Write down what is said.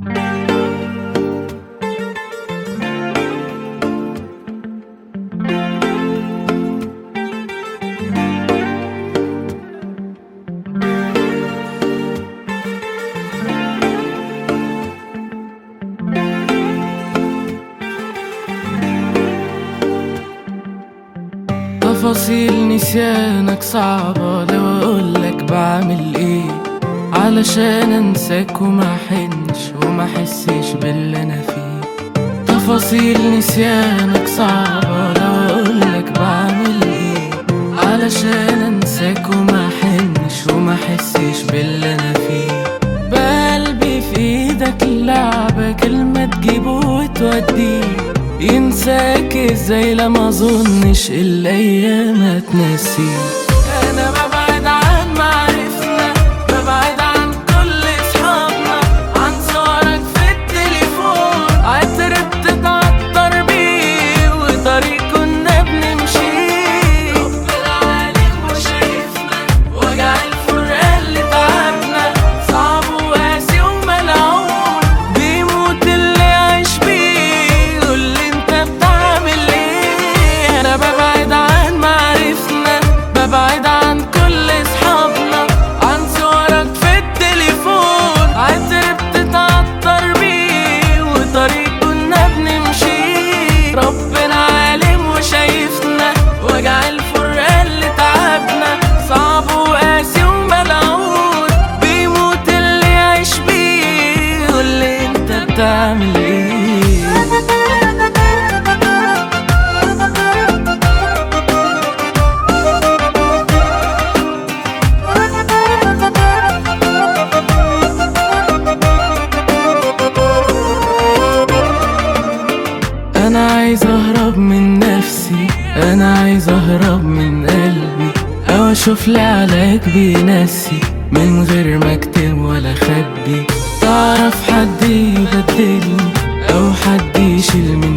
تفاصيل نسيانك صعبة لو اقولك بعمل ايه علشان انساك وما حنش وما حسش باللي انا فيه تفاصيل نسيانك صعبة لو اقولك بعمل ايه علشان انساك وما حنش وما حسش باللي انا فيه بقلبي في ايدك اللعبة كلمة تجيبه وتوديه ينساك ازاي لما اظنش الايام هتنسيه انا ببعد عن معرفنا ببعد عن كل اصحابنا عن صورك في التليفون عترت تتعطر بيه وطريق كنا بنمشيه ربنا عالم وشايفنا وجع الفرقة اللي تعبنا صعب وقاسي وملعون بيموت اللي عايش بيه قولي انت بتعمل ايه انا ببعد عن معرفنا ببعد عن كل اصحابنا عن صورك في التليفون عترب تتعطر بيه وطريق كنا بنمشي ربنا عالم وشايفنا وجع الفرقة اللي تعبنا صعب وقاسي وملعون بيموت اللي يعيش بيه قولي انت بتعمل ايه انا عايز اهرب من نفسي انا عايز اهرب من قلبي او اشوف لي علاج بينسي من غير ما اكتم ولا اخبي تعرف حد يبدلني او حد يشيل من